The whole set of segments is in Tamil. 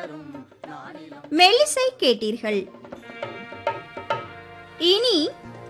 மெல்லிசை கேட்டீர்கள் இனி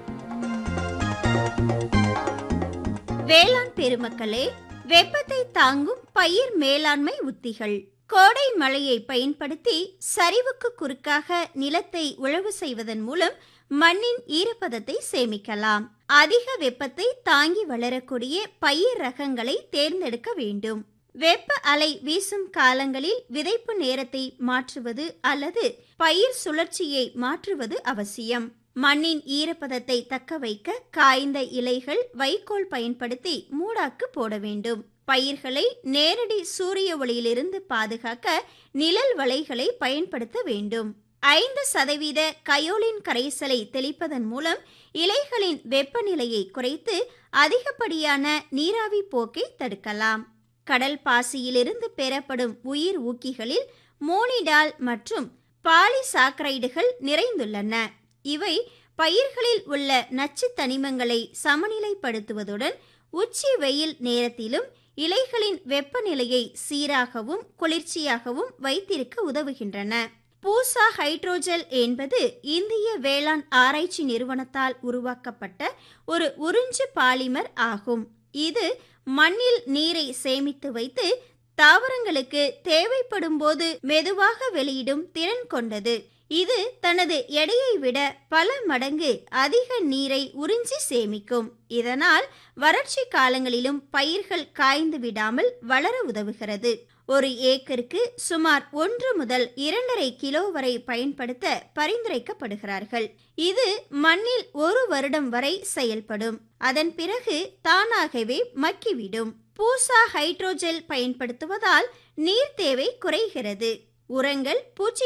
வேளாண் பெருமக்களே வெப்பத்தை தாங்கும் பயிர் மேலாண்மை உத்திகள் கோடை மழையை பயன்படுத்தி சரிவுக்கு குறுக்காக நிலத்தை உழவு செய்வதன் மூலம் மண்ணின் ஈரப்பதத்தை சேமிக்கலாம் அதிக வெப்பத்தை தாங்கி வளரக்கூடிய பயிர் ரகங்களை தேர்ந்தெடுக்க வேண்டும் வெப்ப அலை வீசும் காலங்களில் விதைப்பு நேரத்தை மாற்றுவது அல்லது பயிர் சுழற்சியை மாற்றுவது அவசியம் மண்ணின் ஈரப்பதத்தை தக்க வைக்க காய்ந்த இலைகள் வைக்கோல் பயன்படுத்தி மூடாக்கு போட வேண்டும் பயிர்களை நேரடி சூரிய ஒளியிலிருந்து பாதுகாக்க நிழல் வலைகளை பயன்படுத்த வேண்டும் ஐந்து சதவீத கயோலின் கரைசலை தெளிப்பதன் மூலம் இலைகளின் வெப்பநிலையை குறைத்து அதிகப்படியான நீராவி போக்கை தடுக்கலாம் கடல் பாசியிலிருந்து பெறப்படும் உயிர் ஊக்கிகளில் மோனிடால் மற்றும் பாலிசாக்கரைடுகள் நிறைந்துள்ளன இவை பயிர்களில் உள்ள நச்சு தனிமங்களை சமநிலைப்படுத்துவதுடன் உச்சி வெயில் நேரத்திலும் இலைகளின் வெப்பநிலையை சீராகவும் குளிர்ச்சியாகவும் வைத்திருக்க உதவுகின்றன பூசா ஹைட்ரோஜல் என்பது இந்திய வேளாண் ஆராய்ச்சி நிறுவனத்தால் உருவாக்கப்பட்ட ஒரு உறிஞ்சு பாலிமர் ஆகும் இது மண்ணில் நீரை சேமித்து வைத்து தாவரங்களுக்கு தேவைப்படும் போது மெதுவாக வெளியிடும் திறன் கொண்டது இது தனது எடையை விட பல மடங்கு அதிக நீரை உறிஞ்சி சேமிக்கும் இதனால் வறட்சி காலங்களிலும் பயிர்கள் காய்ந்து விடாமல் வளர உதவுகிறது ஒரு ஏக்கருக்கு சுமார் ஒன்று முதல் இரண்டரை கிலோ வரை பயன்படுத்த பரிந்துரைக்கப்படுகிறார்கள் இது மண்ணில் ஒரு வருடம் வரை செயல்படும் அதன் பிறகு தானாகவே மக்கிவிடும் பூசா ஹைட்ரோஜெல் பயன்படுத்துவதால் நீர் தேவை குறைகிறது உரங்கள் பூச்சி